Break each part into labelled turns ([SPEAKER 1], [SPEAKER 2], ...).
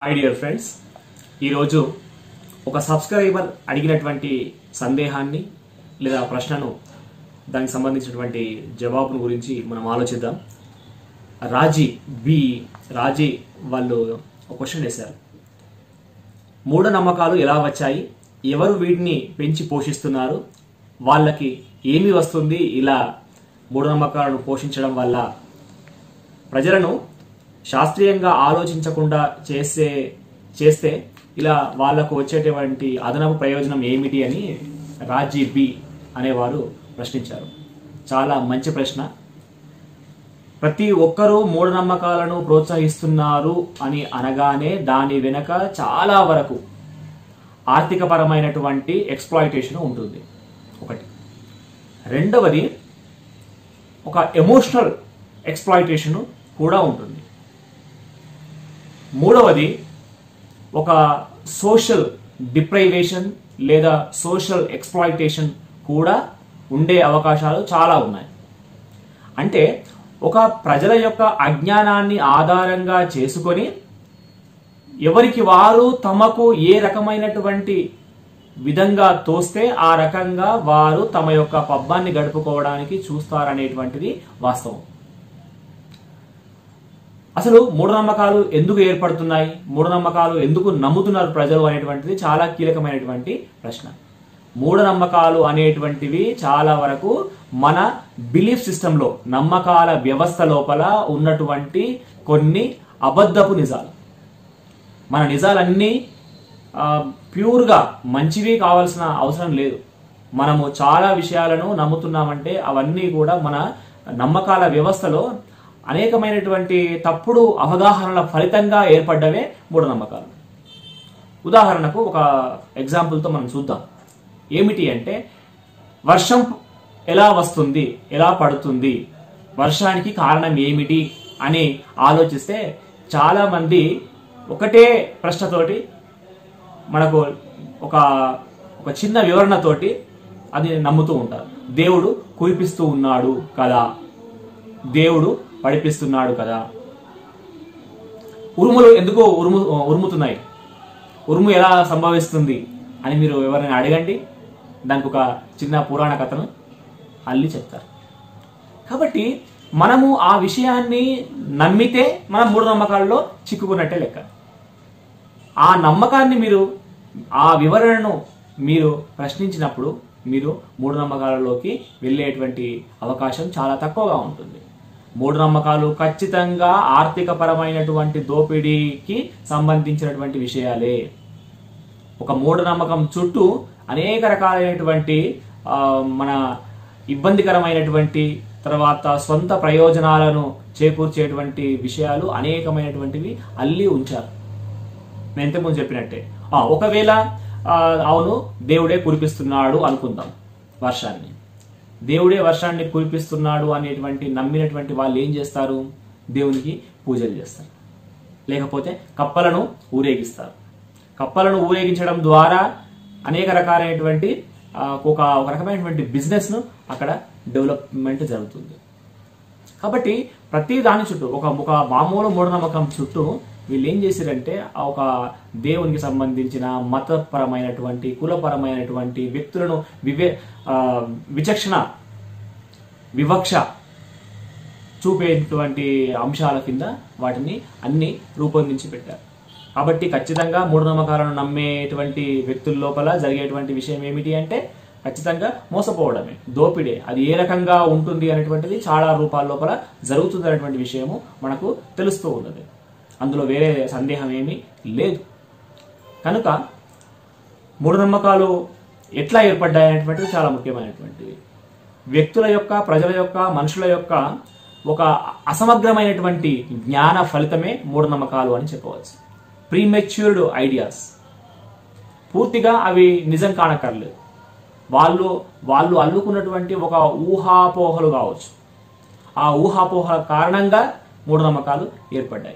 [SPEAKER 1] high dear friends ఈరోజు ఒక subscriber అడిగినటువంటి సందేహాన్ని లేదా ప్రశ్నను దానికి సంబంధించినటువంటి జవాబును గురించి మనం ఆలోచిద్దాం రాజీ బి రాజీ వాళ్ళు ఒక క్వశ్చన్ వేశారు మూఢనమ్మకాలు ఎలా వచ్చాయి ఎవరు వీటిని పెంచి పోషిస్తున్నారు వాళ్ళకి ఏమి వస్తుంది ఇలా మూఢనమ్మకాలను పోషించడం వల్ల ప్రజలను శాస్త్రీయంగా ఆలోచించకుండా చేసే చేస్తే ఇలా వాళ్లకు వచ్చేటువంటి అదనపు ప్రయోజనం ఏమిటి అని రాజీ బి అనేవారు ప్రశ్నించారు చాలా మంచి ప్రశ్న ప్రతి ఒక్కరూ మూఢనమ్మకాలను ప్రోత్సహిస్తున్నారు అని అనగానే దాని వెనక చాలా వరకు ఆర్థికపరమైనటువంటి ఎక్స్ప్లాయిటేషన్ ఉంటుంది ఒకటి రెండవది ఒక ఎమోషనల్ ఎక్స్ప్లాయిటేషన్ కూడా ఉంటుంది మూడవది ఒక సోషల్ డిప్రైవేషన్ లేదా సోషల్ ఎక్స్ప్లాయిటేషన్ కూడా ఉండే అవకాశాలు చాలా ఉన్నాయి అంటే ఒక ప్రజల యొక్క అజ్ఞానాన్ని ఆధారంగా చేసుకొని ఎవరికి వారు తమకు ఏ రకమైనటువంటి విధంగా తోస్తే ఆ రకంగా వారు తమ యొక్క పబ్బాన్ని గడుపుకోవడానికి చూస్తారనేటువంటిది వాస్తవం అసలు మూఢనమ్మకాలు ఎందుకు ఏర్పడుతున్నాయి మూఢనమ్మకాలు ఎందుకు నమ్ముతున్నారు ప్రజలు అనేటువంటిది చాలా కీలకమైనటువంటి ప్రశ్న మూఢనమ్మకాలు అనేటువంటివి చాలా వరకు మన బిలీఫ్ సిస్టంలో నమ్మకాల వ్యవస్థ లోపల ఉన్నటువంటి కొన్ని అబద్ధపు నిజాలు మన నిజాలన్నీ ఆ, ప్యూర్గా మంచివి కావాల్సిన అవసరం లేదు మనము చాలా విషయాలను నమ్ముతున్నామంటే అవన్నీ కూడా మన నమ్మకాల వ్యవస్థలో అనేకమైనటువంటి తప్పుడు అవగాహనల ఫలితంగా ఏర్పడ్డవే మూఢనమ్మకాలు ఉదాహరణకు ఒక ఎగ్జాంపుల్తో మనం చూద్దాం ఏమిటి అంటే వర్షం ఎలా వస్తుంది ఎలా పడుతుంది వర్షానికి కారణం ఏమిటి అని ఆలోచిస్తే చాలా మంది ఒకటే ప్రశ్నతోటి మనకు ఒక ఒక చిన్న వివరణతోటి అది నమ్ముతూ ఉంటారు దేవుడు కురిపిస్తూ ఉన్నాడు కదా దేవుడు పడిపిస్తున్నాడు కదా ఉరుములు ఎందుకో ఉరుము ఉరుముతున్నాయి ఉరుము ఎలా సంభవిస్తుంది అని మీరు ఎవరైనా అడగండి దానికి ఒక చిన్న పురాణ కథను అల్లి చెప్తారు కాబట్టి మనము ఆ విషయాన్ని నమ్మితే మనం మూఢనమ్మకాల్లో చిక్కుకున్నట్టే లెక్క ఆ నమ్మకాన్ని మీరు ఆ వివరణను మీరు ప్రశ్నించినప్పుడు మీరు మూఢనమ్మకాలలోకి వెళ్ళేటువంటి అవకాశం చాలా తక్కువగా ఉంటుంది మూఢనమ్మకాలు ఖచ్చితంగా ఆర్థికపరమైనటువంటి దోపిడీకి సంబంధించినటువంటి విషయాలే ఒక మూఢనమ్మకం చుట్టూ అనేక రకాలైనటువంటి ఆ, మన ఇబ్బందికరమైనటువంటి తర్వాత సొంత ప్రయోజనాలను చేకూర్చేటువంటి విషయాలు అనేకమైనటువంటివి అల్లి ఉంచారు నేను ఇంతకుముందు చెప్పినట్టే ఆ, ఒకవేళ ఆ, అవును దేవుడే కురిపిస్తున్నాడు అనుకుందాం వర్షాన్ని దేవుడే వర్షాన్ని కురిపిస్తున్నాడు అనేటువంటి నమ్మినటువంటి వాళ్ళు ఏం చేస్తారు దేవునికి పూజలు చేస్తారు లేకపోతే కప్పలను ఊరేగిస్తారు కప్పలను ఊరేగించడం ద్వారా అనేక రకాలైనటువంటి ఆ, ఒక ఒక రకమైనటువంటి బిజినెస్ను అక్కడ డెవలప్మెంట్ జరుగుతుంది కాబట్టి ప్రతి దాని చుట్టూ ఒక ఒక మామూలు మూఢనమ్మకం చుట్టూ వీళ్ళు ఏం చేశారంటే ఆ ఒక దేవునికి సంబంధించిన మతపరమైనటువంటి కులపరమైనటువంటి వ్యక్తులను వివే ఆ, విచక్షణ వివక్ష చూపేటువంటి అంశాల కింద వాటిని అన్ని రూపొందించి పెట్టారు కాబట్టి ఖచ్చితంగా మూఢనమ్మకాలను నమ్మేటువంటి వ్యక్తుల లోపల జరిగేటువంటి విషయం ఏమిటి అంటే ఖచ్చితంగా మోసపోవడమే దోపిడే అది ఏ రకంగా ఉంటుంది అనేటువంటిది చాలా రూపాల లోపల జరుగుతుంది అనేటువంటి విషయము మనకు తెలుస్తూ ఉన్నది అందులో వేరే సందేహం ఏమీ లేదు కనుక మూఢనమ్మకాలు ఎట్లా ఏర్పడ్డాయి అనేటువంటిది చాలా ముఖ్యమైనటువంటిది వ్యక్తుల యొక్క ప్రజల యొక్క మనుషుల యొక్క ఒక అసమగ్రమైనటువంటి జ్ఞాన ఫలితమే మూఢనమ్మకాలు అని చెప్పవచ్చు ప్రీమెచ్యూర్డ్ ఐడియాస్ పూర్తిగా అవి నిజం కానక్కర్లేదు వాళ్ళు వాళ్ళు అల్లుకున్నటువంటి ఒక ఊహాపోహలు కావచ్చు ఆ ఊహాపోహల కారణంగా మూఢనమ్మకాలు ఏర్పడ్డాయి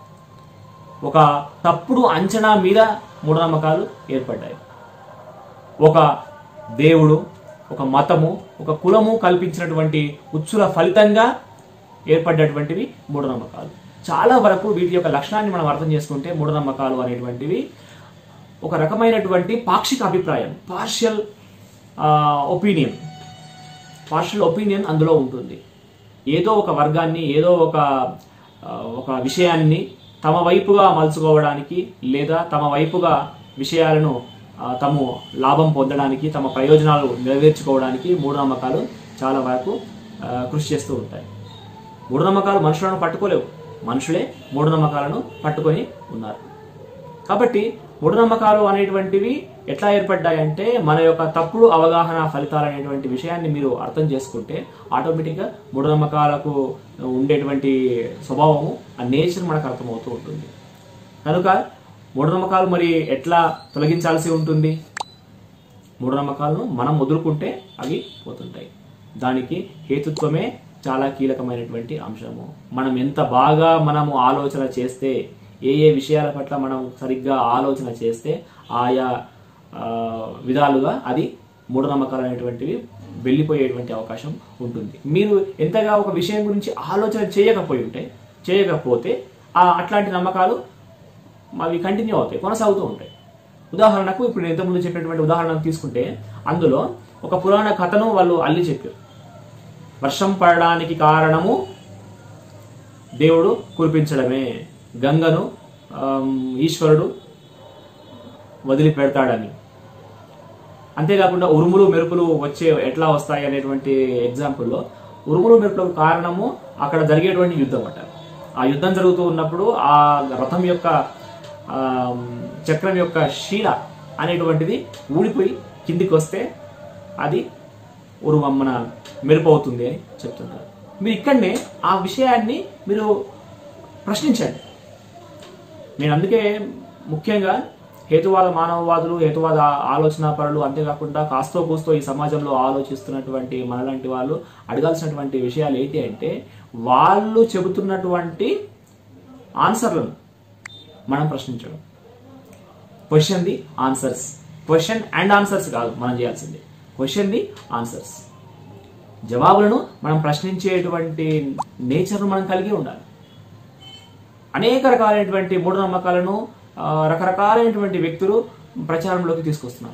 [SPEAKER 1] ఒక తప్పుడు అంచనా మీద మూఢనమ్మకాలు ఏర్పడ్డాయి ఒక దేవుడు ఒక మతము ఒక కులము కల్పించినటువంటి ఉచ్చుల ఫలితంగా ఏర్పడ్డటువంటివి మూఢనమ్మకాలు చాలా వరకు వీటి యొక్క లక్షణాన్ని మనం అర్థం చేసుకుంటే మూఢనమ్మకాలు అనేటువంటివి ఒక రకమైనటువంటి పాక్షిక అభిప్రాయం పార్షియల్ ఒపీనియన్ పార్షియల్ ఒపీనియన్ అందులో ఉంటుంది ఏదో ఒక వర్గాన్ని ఏదో ఒక ఆ, ఒక విషయాన్ని తమ వైపుగా మలుచుకోవడానికి లేదా తమ వైపుగా విషయాలను ఆ, తమ లాభం పొందడానికి తమ ప్రయోజనాలు నెరవేర్చుకోవడానికి మూఢనమ్మకాలు చాలా వరకు ఆ, కృషి చేస్తూ ఉంటాయి మూఢనమ్మకాలు మనుషులను పట్టుకోలేవు మనుషులే మూఢనమ్మకాలను పట్టుకొని ఉన్నారు కాబట్టి మూఢనమ్మకాలు అనేటువంటివి ఎట్లా ఏర్పడ్డాయంటే మన యొక్క తప్పుడు అవగాహన ఫలితాలు అనేటువంటి విషయాన్ని మీరు అర్థం చేసుకుంటే ఆటోమేటిక్గా మూఢనమ్మకాలకు ఉండేటువంటి స్వభావము ఆ నేచర్ మనకు అర్థమవుతూ ఉంటుంది కనుక మూఢనమ్మకాలు మరి ఎట్లా తొలగించాల్సి ఉంటుంది మూఢనమ్మకాలను మనం వదులుకుంటే అవి పోతుంటాయి దానికి హేతుత్వమే చాలా కీలకమైనటువంటి అంశము మనం ఎంత బాగా మనము ఆలోచన చేస్తే ఏ ఏ విషయాల పట్ల మనం సరిగ్గా ఆలోచన చేస్తే ఆయా ఆ, విధాలుగా అది మూఢనమ్మకాలు అనేటువంటివి వెళ్ళిపోయేటువంటి అవకాశం ఉంటుంది మీరు ఎంతగా ఒక విషయం గురించి ఆలోచన చేయకపోయి ఉంటే చేయకపోతే ఆ అట్లాంటి నమ్మకాలు అవి కంటిన్యూ అవుతాయి కొనసాగుతూ ఉంటాయి ఉదాహరణకు ఇప్పుడు నేను ఇంతకుముందు చెప్పినటువంటి ఉదాహరణ తీసుకుంటే అందులో ఒక పురాణ కథను వాళ్ళు అల్లి చెప్పారు వర్షం పడడానికి కారణము దేవుడు కురిపించడమే గంగను ఆమ్, ఈశ్వరుడు వదిలిపెడతాడని అంతేకాకుండా ఉరుములు మెరుపులు వచ్చే ఎట్లా వస్తాయి అనేటువంటి ఎగ్జాంపుల్లో ఉరుములు మెరుపులకు కారణము అక్కడ జరిగేటువంటి యుద్ధం అంటారు ఆ యుద్ధం జరుగుతూ ఉన్నప్పుడు ఆ రథం యొక్క ఆమ్, చక్రం యొక్క శీల అనేటువంటిది ఊడిపోయి కిందికి వస్తే అది ఉరుమ మన మెరుపు అవుతుంది అని చెప్తున్నారు మీరు ఇక్కడనే ఆ విషయాన్ని మీరు ప్రశ్నించండి నేను అందుకే ముఖ్యంగా హేతువాద మానవవాదులు హేతువాద ఆ- ఆలోచన పరులు అంతేకాకుండా కాస్తో కూస్తో ఈ సమాజంలో ఆలోచిస్తున్నటువంటి మనలాంటి వాళ్ళు అడగాల్సినటువంటి విషయాలు ఏంటి అంటే వాళ్ళు చెబుతున్నటువంటి ఆన్సర్లను మనం ప్రశ్నించడం question the answers question and answers కాదు మనం చేయాల్సింది క్వశ్చన్ ది ఆన్సర్స్ జవాబులను మనం ప్రశ్నించేటువంటి నేచర్ను మనం కలిగి ఉండాలి అనేక రకాలైనటువంటి మూఢనమ్మకాలను ఆ, రకరకాలైనటువంటి వ్యక్తులు ప్రచారంలోకి తీసుకొస్తున్నారు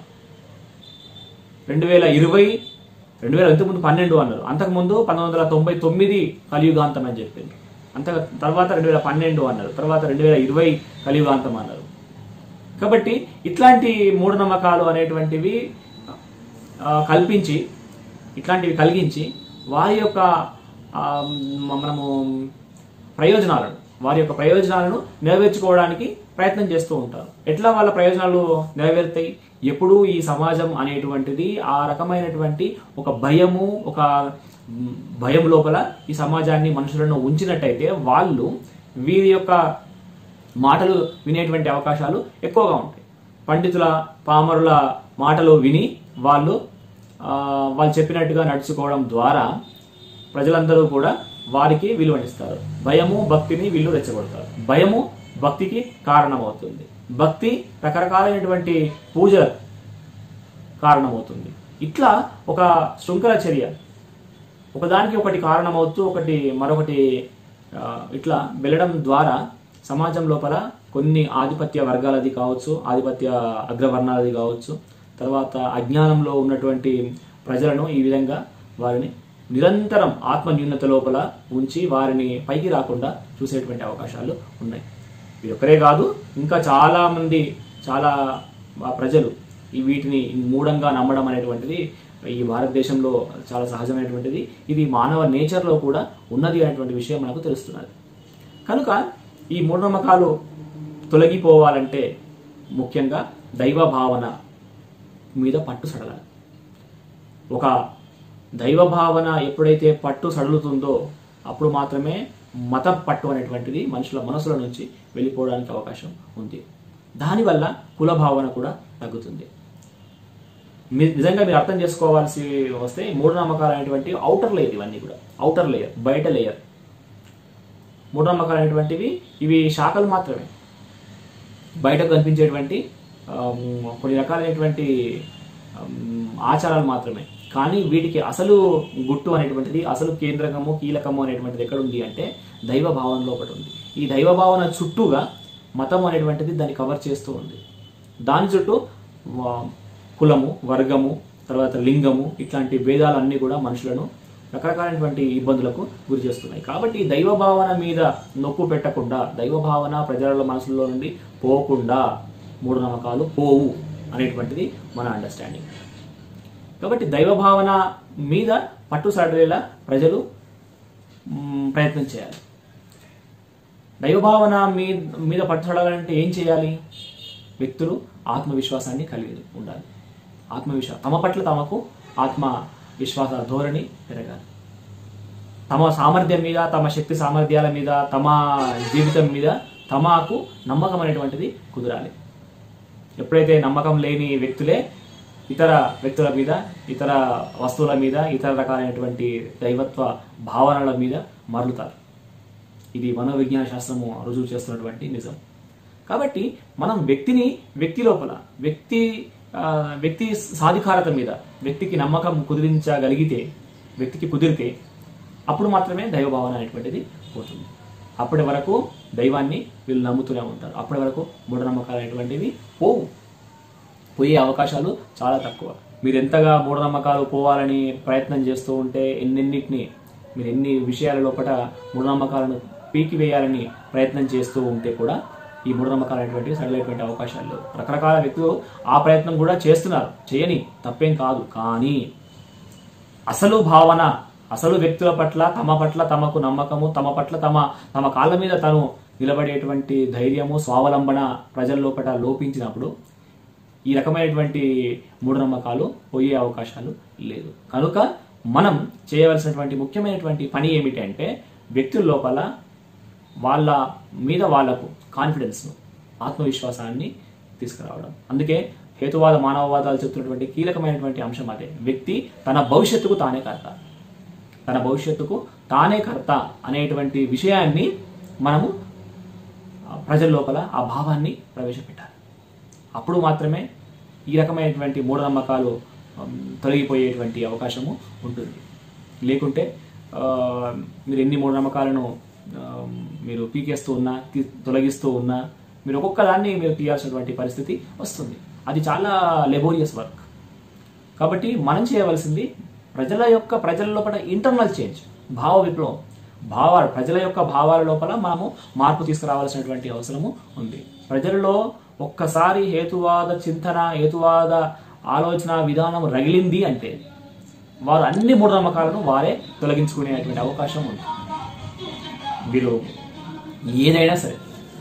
[SPEAKER 1] రెండు వేల ఇరవై రెండు వేల ఇంతకుముందు పన్నెండు అన్నారు అంతకుముందు పంతొమ్మిది వందల తొంభై తొమ్మిది కలియుగాంతం అని చెప్పింది అంత తర్వాత రెండు వేల పన్నెండు అన్నారు తర్వాత రెండు వేల ఇరవై కలియుగాంతం అన్నారు కాబట్టి ఇట్లాంటి మూఢనమ్మకాలు అనేటువంటివి ఆ, కల్పించి ఇట్లాంటివి కలిగించి వారి యొక్క ఆ, మ- మనము ప్రయోజనాలను వారి యొక్క ప్రయోజనాలను నెరవేర్చుకోవడానికి ప్రయత్నం చేస్తూ ఉంటారు ఎట్లా వాళ్ళ ప్రయోజనాలు నెరవేరుతాయి ఎప్పుడూ ఈ సమాజం అనేటువంటిది ఆ రకమైనటువంటి ఒక భయము ఒక మ్, భయం లోపల ఈ సమాజాన్ని మనుషులను ఉంచినట్టయితే వాళ్ళు వీరి యొక్క మాటలు వినేటువంటి అవకాశాలు ఎక్కువగా ఉంటాయి పండితుల పామరుల మాటలు విని వాళ్ళు ఆ, వాళ్ళు చెప్పినట్టుగా నడుచుకోవడం ద్వారా ప్రజలందరూ కూడా వారికి విలువనిస్తారు భయము భక్తిని వీళ్ళు రెచ్చగొడతారు భయము భక్తికి కారణమవుతుంది భక్తి రకరకాలైనటువంటి పూజ కారణమవుతుంది ఇట్లా ఒక శృంఖల చర్య ఒకదానికి ఒకటి కారణమవుతూ ఒకటి మరొకటి ఆ, ఇట్లా వెళ్ళడం ద్వారా సమాజం లోపల కొన్ని ఆధిపత్య వర్గాలది కావచ్చు ఆధిపత్య అగ్రవర్ణాలది కావచ్చు తర్వాత అజ్ఞానంలో ఉన్నటువంటి ప్రజలను ఈ విధంగా వారిని నిరంతరం ఆత్మ న్యూనత లోపల ఉంచి వారిని పైకి రాకుండా చూసేటువంటి అవకాశాలు ఉన్నాయి ఇది ఒకరే కాదు ఇంకా చాలా మంది చాలా ఆ, ప్రజలు ఈ వీటిని మూఢంగా నమ్మడం అనేటువంటిది ఈ భారతదేశంలో చాలా సహజమైనటువంటిది ఇది మానవ నేచర్లో కూడా ఉన్నది అనేటువంటి విషయం మనకు తెలుస్తున్నది కనుక ఈ మూఢనమ్మకాలు తొలగిపోవాలంటే ముఖ్యంగా దైవ భావన మీద పట్టు సడలాలి ఒక దైవ భావన ఎప్పుడైతే పట్టు సడలుతుందో అప్పుడు మాత్రమే మత పట్టు అనేటువంటిది మనుషుల మనసుల నుంచి వెళ్ళిపోవడానికి అవకాశం ఉంది దానివల్ల కుల భావన కూడా తగ్గుతుంది మీ- నిజంగా మీరు అర్థం చేసుకోవాల్సి వస్తే ఈ మూఢనమ్మకాలు అనేటువంటి అవుటర్ లేయర్ ఇవన్నీ కూడా అవుటర్ లేయర్ బయట లేయర్ మూఢనమ్మకాలు అనేటువంటివి ఇవి శాఖలు మాత్రమే బయటకు కనిపించేటువంటి ఆమ్, కొన్ని రకాలైనటువంటి ఆమ్, ఆచారాలు మాత్రమే కానీ వీటికి అసలు గుట్టు అనేటువంటిది అసలు కేంద్రకము కీలకము అనేటువంటిది ఎక్కడ ఉంది అంటే దైవ భావంలో ఒకటి ఉంది ఈ దైవ భావన చుట్టూగా మతం అనేటువంటిది దాన్ని కవర్ చేస్తూ ఉంది దాని చుట్టూ వా- కులము వర్గము తర్వాత లింగము ఇట్లాంటి భేదాలన్నీ కూడా మనుషులను రకరకాలైనటువంటి ఇబ్బందులకు గురి చేస్తున్నాయి కాబట్టి ఈ దైవ భావన మీద నొక్కు పెట్టకుండా దైవ భావన ప్రజల మనసులో నుండి పోకుండా మూఢనమ్మకాలు పోవు అనేటువంటిది మన అండర్స్టాండింగ్ కాబట్టి దైవ భావన మీద పట్టు సాడేలా ప్రజలు మ్, ప్రయత్నం చేయాలి దైవభావన మీ మీద పట్టుదలాలంటే ఏం చేయాలి వ్యక్తులు ఆత్మవిశ్వాసాన్ని కలిగి ఉండాలి ఆత్మవిశ్వాసం తమ పట్ల తమకు ఆత్మ విశ్వాస ధోరణి పెరగాలి తమ సామర్థ్యం మీద తమ శక్తి సామర్థ్యాల మీద తమ జీవితం మీద తమకు నమ్మకం అనేటువంటిది కుదరాలి ఎప్పుడైతే నమ్మకం లేని వ్యక్తులే ఇతర వ్యక్తుల మీద ఇతర వస్తువుల మీద ఇతర రకాలైనటువంటి దైవత్వ భావనల మీద మరలుతారు ఇది మనోవిజ్ఞాన శాస్త్రము రుజువు చేస్తున్నటువంటి నిజం కాబట్టి మనం వ్యక్తిని వ్యక్తి లోపల వ్యక్తి ఆ, వ్యక్తి సాధికారత మీద వ్యక్తికి నమ్మకం కుదిరించగలిగితే వ్యక్తికి కుదిరితే అప్పుడు మాత్రమే దైవ భావన అనేటువంటిది పోతుంది అప్పటి వరకు దైవాన్ని వీళ్ళు నమ్ముతూనే ఉంటారు అప్పటి వరకు మూఢనమ్మకాలు అనేటువంటివి పోవు పోయే అవకాశాలు చాలా తక్కువ మీరు ఎంతగా మూఢనమ్మకాలు పోవాలని ప్రయత్నం చేస్తూ ఉంటే ఎన్నెన్నిటిని మీరు ఎన్ని విషయాల లోపల మూఢనమ్మకాలను పీకి వేయాలని ప్రయత్నం చేస్తూ ఉంటే కూడా ఈ మూఢనమ్మకాలు అనేటువంటివి సడలేటువంటి అవకాశాలు లేవు రకరకాల వ్యక్తులు ఆ ప్రయత్నం కూడా చేస్తున్నారు చేయని తప్పేం కాదు కానీ అసలు భావన అసలు వ్యక్తుల పట్ల తమ పట్ల తమకు నమ్మకము తమ పట్ల తమ తమ కాళ్ళ మీద తను నిలబడేటువంటి ధైర్యము స్వావలంబన ప్రజల లోపల లోపించినప్పుడు ఈ రకమైనటువంటి మూఢనమ్మకాలు పోయే అవకాశాలు లేదు కనుక మనం చేయవలసినటువంటి ముఖ్యమైనటువంటి పని ఏమిటంటే వ్యక్తుల లోపల వాళ్ళ మీద వాళ్లకు కాన్ఫిడెన్స్ను ఆత్మవిశ్వాసాన్ని తీసుకురావడం అందుకే హేతువాద మానవవాదాలు చెప్తున్నటువంటి కీలకమైనటువంటి అంశం అదే వ్యక్తి తన భవిష్యత్తుకు తానే కర్త తన భవిష్యత్తుకు తానే కర్త అనేటువంటి విషయాన్ని మనము ఆ, ప్రజల లోపల ఆ భావాన్ని ప్రవేశపెట్టాలి అప్పుడు మాత్రమే ఈ రకమైనటువంటి మూఢనమ్మకాలు ఉమ్, తొలగిపోయేటువంటి అవకాశము ఉంటుంది లేకుంటే ఆ, మీరు ఎన్ని మూఢనమ్మకాలను ఆ, మీరు పీకేస్తూ ఉన్నా తీ- తొలగిస్తూ ఉన్నా మీరు ఒక్కొక్క దాన్ని మీరు తీయాల్సినటువంటి పరిస్థితి వస్తుంది అది చాలా లెబోరియస్ వర్క్ కాబట్టి మనం చేయవలసింది ప్రజల యొక్క ప్రజల లోపల ఇంటర్నల్ చేంజ్ భావ విప్లవం భావాలు ప్రజల యొక్క భావాల లోపల మనము మార్పు తీసుకురావాల్సినటువంటి అవసరము ఉంది ప్రజలలో ఒక్కసారి హేతువాద చింతన హేతువాద ఆలోచన విధానం రగిలింది అంటే వారు అన్ని మూఢనమ్మకాలను వారే తొలగించుకునేటువంటి అవకాశం ఉంది మీరు ఏదైనా సరే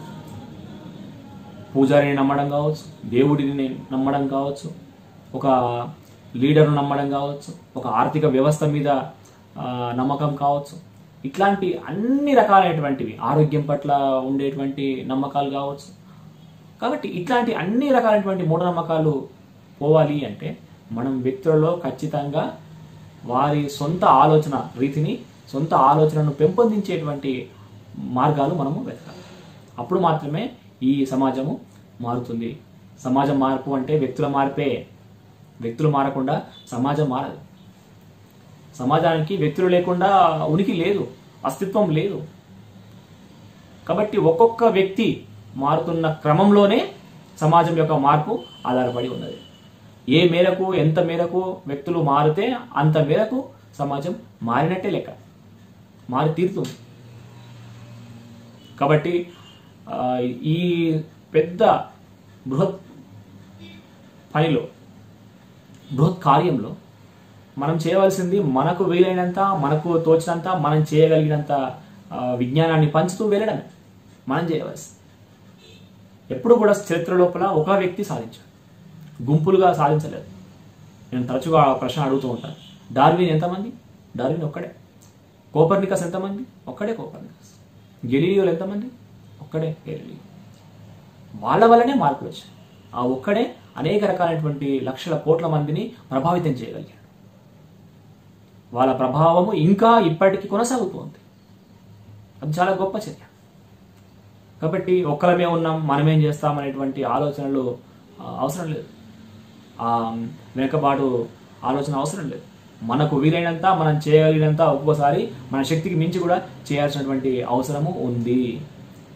[SPEAKER 1] పూజారిని నమ్మడం కావచ్చు దేవుడిని నమ్మడం కావచ్చు ఒక లీడర్ను నమ్మడం కావచ్చు ఒక ఆర్థిక వ్యవస్థ మీద ఆ, నమ్మకం కావచ్చు ఇట్లాంటి అన్ని రకాలైనటువంటివి ఆరోగ్యం పట్ల ఉండేటువంటి నమ్మకాలు కావచ్చు కాబట్టి ఇట్లాంటి అన్ని రకాలైనటువంటి మూఢనమ్మకాలు పోవాలి అంటే మనం వ్యక్తులలో ఖచ్చితంగా వారి సొంత ఆలోచన రీతిని సొంత ఆలోచనను పెంపొందించేటువంటి మార్గాలు మనము వెతకాలి అప్పుడు మాత్రమే ఈ సమాజము మారుతుంది సమాజం మార్పు అంటే వ్యక్తుల మార్పే వ్యక్తులు మారకుండా సమాజం మారదు సమాజానికి వ్యక్తులు లేకుండా ఉనికి లేదు అస్తిత్వం లేదు కాబట్టి ఒక్కొక్క వ్యక్తి మారుతున్న క్రమంలోనే సమాజం యొక్క మార్పు ఆధారపడి ఉన్నది ఏ మేరకు ఎంత మేరకు వ్యక్తులు మారితే అంత మేరకు సమాజం మారినట్టే లెక్క మారి తీరుతుంది కాబట్టి ఆ, ఈ పెద్ద బృహత్ పనిలో బృహత్ కార్యంలో మనం చేయవలసింది మనకు వీలైనంత మనకు తోచినంత మనం చేయగలిగినంత ఆ, విజ్ఞానాన్ని పంచుతూ వెళ్ళడమే మనం చేయవలసింది ఎప్పుడు కూడా చరిత్ర లోపల ఒక వ్యక్తి సాధించాడు గుంపులుగా సాధించలేదు నేను తరచుగా ఆ ప్రశ్న అడుగుతూ ఉంటాను డార్విన్ ఎంతమంది డార్విన్ ఒక్కడే కోపర్నికస్ ఎంతమంది ఒక్కడే కోపర్నికస్ గెలీలియోలు ఎంతమంది ఒక్కడే గెలీలియో వాళ్ళ వల్లనే మార్పులు వచ్చాయి ఆ ఒక్కడే అనేక రకాలైనటువంటి లక్షల కోట్ల మందిని ప్రభావితం చేయగలిగాడు వాళ్ళ ప్రభావము ఇంకా ఇప్పటికీ కొనసాగుతోంది అది చాలా గొప్ప చర్య కాబట్టి ఒక్కరమే ఉన్నాం మనమేం చేస్తాం అనేటువంటి ఆలోచనలు ఆ, అవసరం లేదు ఆ వెనుకబాటు ఆలోచన అవసరం లేదు మనకు వీలైనంత మనం చేయగలిగినంత ఒక్కోసారి మన శక్తికి మించి కూడా చేయాల్సినటువంటి అవసరము ఉంది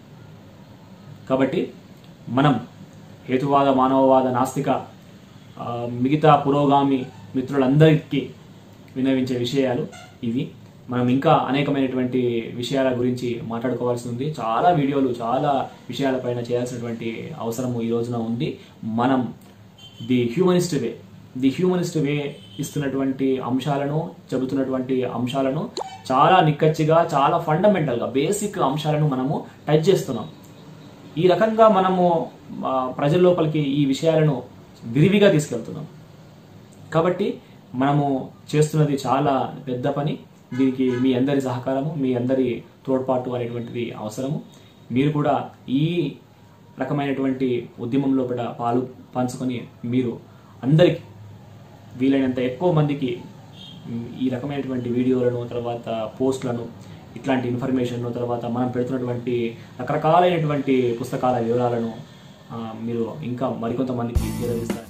[SPEAKER 1] కాబట్టి మనం హేతువాద మానవవాద నాస్తిక ఆ, మిగతా పురోగామి మిత్రులందరికీ వినవించే విషయాలు ఇవి మనం ఇంకా అనేకమైనటువంటి విషయాల గురించి మాట్లాడుకోవాల్సి ఉంది చాలా వీడియోలు చాలా విషయాలపైన చేయాల్సినటువంటి అవసరము ఈ రోజున ఉంది మనం the humanist way the humanist way ఇస్తున్నటువంటి అంశాలను చెబుతున్నటువంటి అంశాలను చాలా నిక్కచ్చిగా చాలా ఫండమెంటల్గా బేసిక్ అంశాలను మనము టచ్ చేస్తున్నాం ఈ రకంగా మనము ఆ, ప్రజల లోపలికి ఈ విషయాలను విరివిగా తీసుకెళ్తున్నాం కాబట్టి మనము చేస్తున్నది చాలా పెద్ద పని దీనికి మీ అందరి సహకారము మీ అందరి తోడ్పాటు అనేటువంటిది అవసరము మీరు కూడా ఈ రకమైనటువంటి ఉద్యమంలో కూడా పాలు పంచుకొని మీరు అందరికి వీలైనంత ఎక్కువ మందికి మ్, ఈ రకమైనటువంటి వీడియోలను తర్వాత పోస్టులను ఇట్లాంటి ఇన్ఫర్మేషన్ తర్వాత మనం పెడుతున్నటువంటి రకరకాలైనటువంటి పుస్తకాల వివరాలను ఆ, మీరు ఇంకా మరికొంతమందికి చేరవేస్తారు